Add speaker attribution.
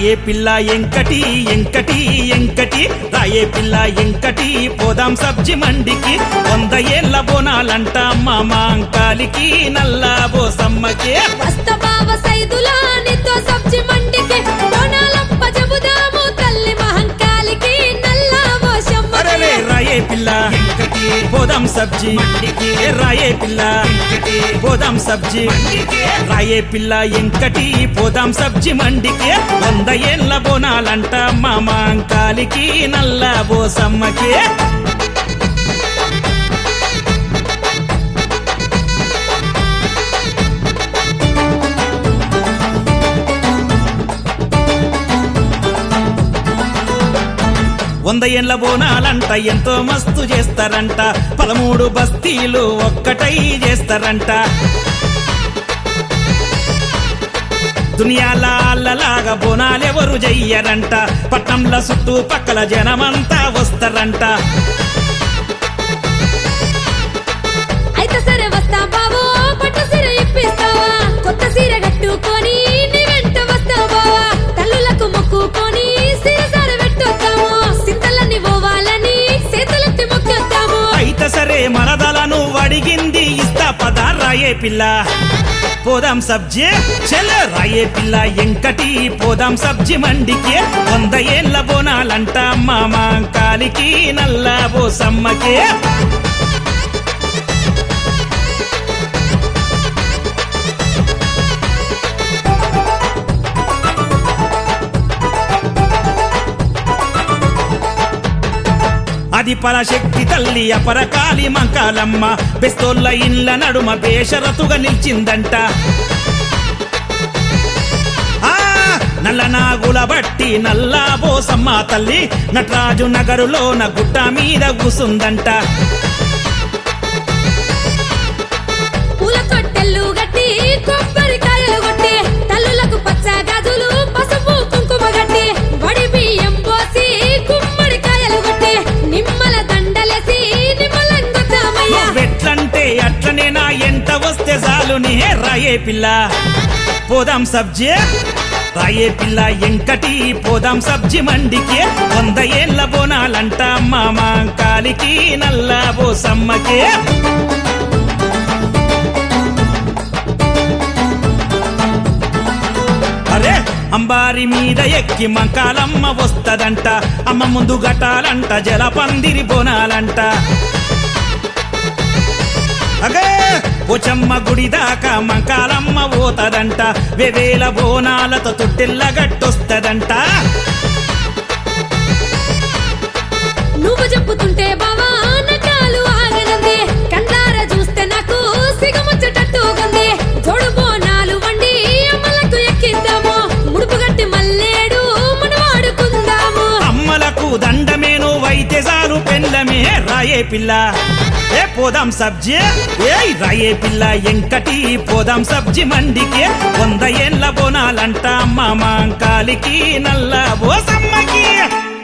Speaker 1: రాయే పిల్ల ఎంకటి ఎంకటి ఎంకటి రాయే పిల్ల ఎంకటి పోదాం సబ్జి మండికి వంద ఏళ్ళ బోనాలంట మామ అంకాలికి నల్ల బోసమ్మకి
Speaker 2: వస్త బావ సైదులా నీతో సబ్జి మండికి బోనాలప్ప చెబుదాము తల్లి మహంకాలికి నల్ల
Speaker 1: అరేలే
Speaker 2: పోషమ్మ
Speaker 1: రాయే పిల్ల ఎంకటి పోదాం సబ్జి మండికి రాయే పిల్ల ఎంకటి పోదాం సబ్జి మండికి రాయే పిల్ల ఎంకటి పోదాం సబ్జి మండికి వంద ఏళ్ళ బోనాలంట మామ అంకాలికి నల్ల బోసమ్మకి వంద ఏళ్ల బోనాలంట ఎంతో మస్తు చేస్తారంట పదమూడు బస్తీలు ఒక్కటై చేస్తారంట దునియాల అల్లలాగా బోనాలెవరు చెయ్యరంట పట్నంల చుట్టూ పక్కల జనమంతా వస్తారంట
Speaker 2: అయితే సరే వస్తా బావో పట్టు సీర ఇప్పిస్తావా కొత్త సీర కట్టుకొని నీ వెంట వస్తావా బావా తల్లులకు మొక్కుకొని సీర సార పెట్టొద్దాము సింతలన్నీ పోవాలని చేతులెత్తి మొక్కొద్దాము
Speaker 1: అయితే సరే మరదలను అడిగింది ఇస్తా పద రాయే పిల్ల పోదాం సబ్జీ చెల రాయే పిల్ల ఎంకటి పోదాం సబ్జి మండికి వంద ఏళ్ళ బోనాలంట మామ కాలికి నల్ల బోసమ్మకి అది పరశక్తి తల్లి అపరకాలి మంకాలమ్మ బెస్తోళ్ళ ఇండ్ల నడుమ బేషరతుగా నిలిచిందంట ఆ నల్ల నాగుల బట్టి నల్లా బోసమ్మ తల్లి నటరాజు నగరులోన గుట్ట మీద కూసుందంట
Speaker 2: పూల తొట్టెలు గట్టి కొబ్బరికాయలు కొట్టి తల్లులకు పచ్చ గాజులు పసుపు కుంకుమ గట్టి వడి బియ్యం పోసి గుమ్మడికాయలు కొట్టి నిమ్మల దండలేసి నిమ్మలంగుతామయ్యా
Speaker 1: నువ్వెట్లంటే అట్లనే నా ఎంట వస్తే చాలు నీ రాయే పిల్ల పోదాం సబ్జీ రాయే పిల్ల ఎంకటి పోదాం సబ్జి మండికి వంద ఏళ్ళ బోనాలంట మామ కాలికి నల్ల బోసమ్మకి అరే అంబారి మీద ఎక్కి మంకాలమ్మ వస్తదంట అమ్మ ముందు గటాలంట జలపందిరి బోనాలంట అగే పోచమ్మ గుడి దాకా మంకాలమ్మ పోతదంట వేవేల బోనాలతో తొట్టెల్ల గట్టొస్తదంట
Speaker 2: నువ్వు చెప్పుతుంటే బావా నటాలు ఆగనుంది కండార చూస్తే నాకు సిగముచ్చటట్టుగుంది జోడు బోనాలు వండి అమ్మలకు ఎక్కిద్దాము ముడుపు గట్టి మల్లేడు మనం ఆడుకుందాము
Speaker 1: అమ్మలకు దండమేను వైతే చాలు పెళ్ళమే రాయే పిల్ల ఏ పోదాం సబ్జీ ఏ రాయే పిల్ల ఎంకటి పోదాం సబ్జి మండికి వంద ఏళ్ళ బోనాలంట మామ కాలికి నల్ల బోసమ్మకి